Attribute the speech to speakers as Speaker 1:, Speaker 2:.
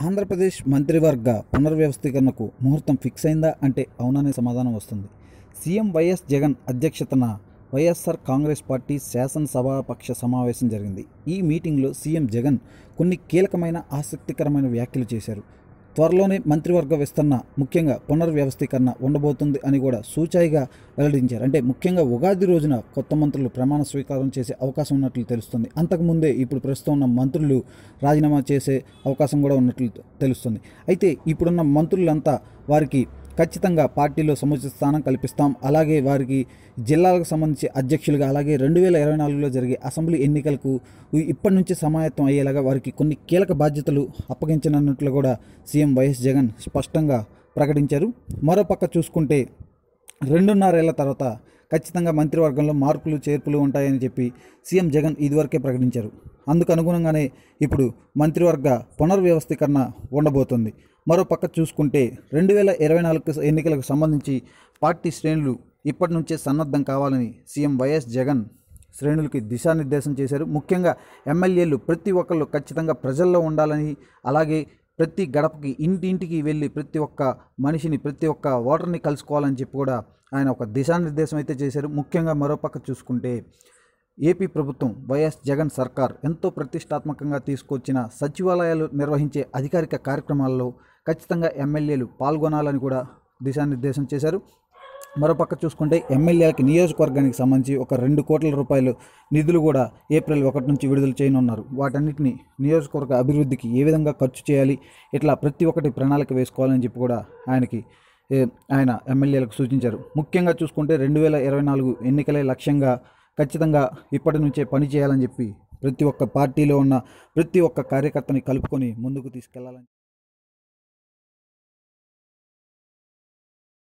Speaker 1: ఆంధ్రప్రదేశ్ మంత్రివర్గ పునర్వ్యవస్థీకరణకు ముహూర్తం ఫిక్స్ అయిందా అంటే అవుననే సమాధానం వస్తుంది సీఎం వైఎస్ జగన్ అధ్యక్షతన వైఎస్ఆర్ కాంగ్రెస్ పార్టీ శాసనసభాపక్ష సమావేశం జరిగింది ఈ మీటింగ్లో సీఎం జగన్ కొన్ని కీలకమైన ఆసక్తికరమైన వ్యాఖ్యలు చేశారు త్వరలోనే మంత్రివర్గ విస్తరణ ముఖ్యంగా పునర్వ్యవస్థీకరణ ఉండబోతుంది అని కూడా సూచాయిగా వెల్లడించారు అంటే ముఖ్యంగా ఉగాది రోజున కొత్త మంత్రులు ప్రమాణ స్వీకారం చేసే అవకాశం ఉన్నట్లు తెలుస్తుంది అంతకుముందే ఇప్పుడు ప్రస్తుతం ఉన్న మంత్రులు రాజీనామా చేసే అవకాశం కూడా ఉన్నట్లు తెలుస్తుంది అయితే ఇప్పుడున్న మంత్రులంతా వారికి ఖచ్చితంగా పార్టీలో సముచిత స్థానం కల్పిస్తాం అలాగే వారికి జిల్లాలకు సంబంధించి అధ్యక్షులుగా అలాగే రెండు వేల ఇరవై నాలుగులో జరిగే అసెంబ్లీ ఎన్నికలకు ఇప్పటి నుంచి సమాయత్తం అయ్యేలాగా వారికి కొన్ని కీలక బాధ్యతలు అప్పగించనున్నట్లు కూడా సీఎం వైఎస్ జగన్ స్పష్టంగా ప్రకటించారు మరోపక్క చూసుకుంటే రెండున్నరేళ్ల తర్వాత ఖచ్చితంగా మంత్రివర్గంలో మార్పులు చేర్పులు ఉంటాయని చెప్పి సీఎం జగన్ ఇదివరకే ప్రకటించారు అందుకు అనుగుణంగానే ఇప్పుడు మంత్రివర్గ పునర్వ్యవస్థీకరణ ఉండబోతుంది మరోపక్క చూసుకుంటే రెండు వేల ఇరవై నాలుగు ఎన్నికలకు సంబంధించి పార్టీ శ్రేణులు ఇప్పటి నుంచే సన్నద్ధం కావాలని సీఎం వైఎస్ జగన్ శ్రేణులకి దిశానిర్దేశం చేశారు ముఖ్యంగా ఎమ్మెల్యేలు ప్రతి ఒక్కళ్ళు ఖచ్చితంగా ప్రజల్లో ఉండాలని అలాగే ప్రతి గడపకి ఇంటింటికి వెళ్ళి ప్రతి ఒక్క మనిషిని ప్రతి ఒక్క ఓటర్ని కలుసుకోవాలని చెప్పి కూడా ఆయన ఒక దిశానిర్దేశం అయితే చేశారు ముఖ్యంగా మరోపక్క చూసుకుంటే ఏపీ ప్రభుత్వం వైఎస్ జగన్ సర్కార్ ఎంతో ప్రతిష్టాత్మకంగా తీసుకొచ్చిన సచివాలయాలు నిర్వహించే అధికారిక కార్యక్రమాల్లో ఖచ్చితంగా ఎమ్మెల్యేలు పాల్గొనాలని కూడా దిశానిర్దేశం చేశారు మరోపక్క చూసుకుంటే ఎమ్మెల్యేలకి నియోజకవర్గానికి సంబంధించి ఒక రెండు కోట్ల రూపాయలు నిధులు కూడా ఏప్రిల్ ఒకటి నుంచి విడుదల చేయనున్నారు వాటన్నిటిని నియోజకవర్గ అభివృద్ధికి ఏ విధంగా ఖర్చు చేయాలి ఇట్లా ప్రతి ఒక్కటి ప్రణాళిక వేసుకోవాలని చెప్పి కూడా ఆయనకి ఏ, ఆయన ఎమ్మెల్యేలకు సూచించారు ముఖ్యంగా చూసుకుంటే రెండు వేల ఇరవై నాలుగు ఎన్నికలే లక్ష్యంగా ఖచ్చితంగా ఇప్పటి నుంచే పని చేయాలని చెప్పి ప్రతి ఒక్క పార్టీలో ఉన్న ప్రతి ఒక్క కార్యకర్తని కలుపుకొని ముందుకు తీసుకెళ్లాలని